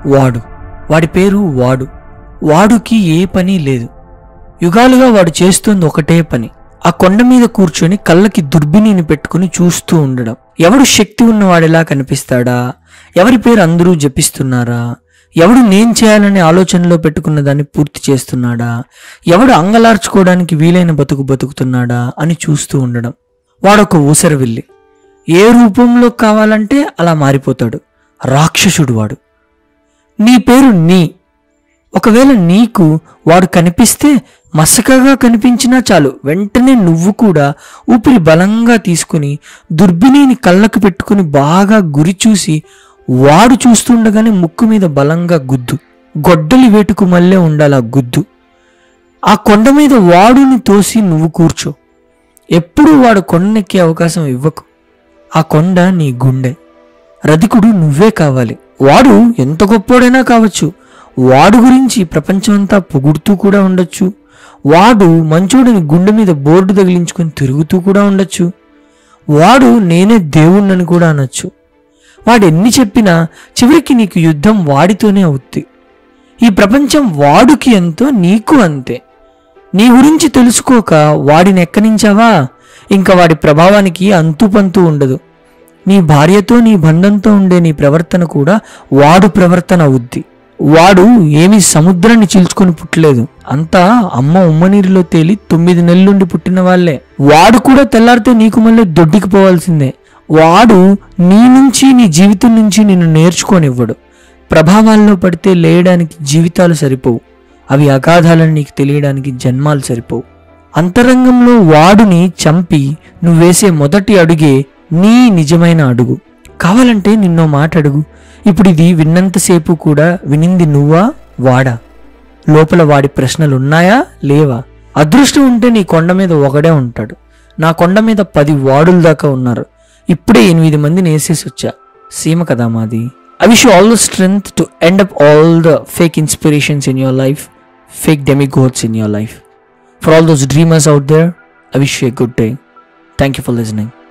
వాడు వాడి పేరు వాడు వాడుకి ఏ పని లేదు యుగాలుగా వాడు చేస్తుంది ఒకటే పని ఆ కొండ మీద కూర్చొని కళ్ళకి దుర్బినిని పెట్టుకుని చూస్తూ ఉండడం ఎవడు శక్తి ఉన్నవాడిలా కనిపిస్తాడా ఎవరి పేరు అందరూ జపిస్తున్నారా ఎవడు నేను చేయాలనే ఆలోచనలో పెట్టుకున్న దాన్ని పూర్తి చేస్తున్నాడా ఎవడు అంగలార్చుకోవడానికి వీలైన బతుకు బతుకుతున్నాడా అని చూస్తూ ఉండడం వాడొక ఊసరవిల్లి ఏ రూపంలో కావాలంటే అలా మారిపోతాడు రాక్షసుడు వాడు నీ పేరు నీ ఒకవేళ నీకు వాడు కనిపిస్తే మసకగా కనిపించినా చాలు వెంటనే నువ్వు కూడా ఊపిరి బలంగా తీసుకుని దుర్బినీని కళ్ళకు పెట్టుకుని బాగా గురి చూసి వాడు చూస్తుండగానే ముక్కు మీద బలంగా గుద్దు గొడ్డలి వేటుకు మళ్ళీ ఉండాలి ఆ గుద్దు ఆ కొండ మీద వాడుని తోసి నువ్వు కూర్చో ఎప్పుడూ వాడు కొండెక్కే అవకాశం ఇవ్వకు ఆ కొండ నీ గుండె రధికుడు నువ్వే కావాలి వాడు ఎంత గొప్పోడైనా కావచ్చు వాడు గురించి ప్రపంచమంతా పొగుడుతూ కూడా ఉండొచ్చు వాడు మంచోడిని గుండె మీద బోర్డు తగిలించుకొని తిరుగుతూ కూడా ఉండొచ్చు వాడు నేనే దేవుణ్ణని కూడా అనొచ్చు వాడు ఎన్ని చెప్పినా చివరికి నీకు యుద్ధం వాడితోనే అవుద్ది ఈ ప్రపంచం వాడుకి ఎంతో నీకు అంతే నీ గురించి తెలుసుకోక వాడిని ఎక్కనించావా ఇంకా వాడి ప్రభావానికి అంతుపంతు ఉండదు నీ భార్యతో నీ బంధంతో ఉండే నీ ప్రవర్తన కూడా వాడు ప్రవర్తన అవుద్ది వాడు ఏమీ సముద్రాన్ని చీల్చుకొని పుట్టలేదు అంతా అమ్మ ఉమ్మనీరులో తేలి తొమ్మిది నెలలుండి పుట్టిన వాళ్ళే వాడు కూడా తెల్లారితే నీకు మళ్ళీ దొడ్డికి పోవాల్సిందే వాడు నీ నుంచి నీ జీవితం నుంచి నిన్ను నేర్చుకోనివ్వడు ప్రభావాల్లో పడితే లేయడానికి జీవితాలు సరిపోవు అవి అగాధాలని నీకు తెలియడానికి జన్మాలు సరిపోవు అంతరంగంలో వాడుని చంపి నువ్వేసే మొదటి అడుగే నీ నిజమైన అడుగు కావాలంటే నిన్నో మాట అడుగు ఇప్పుడు ఇది విన్నంతసేపు కూడా వినింది నువ్వా వాడా లోపల వాడి ప్రశ్నలున్నాయా లేవా అదృష్టం ఉంటే నీ కొండ మీద ఒకడే ఉంటాడు నా కొండ మీద పది వాడుల దాకా ఉన్నారు ఇప్పుడే ఎనిమిది మందిని వేసేసి వచ్చా సీమ కదా మాది I wish all the strength to end up all the fake inspirations in your life fake demigods in your life for all those dreamers out there I wish you a good day thank you for listening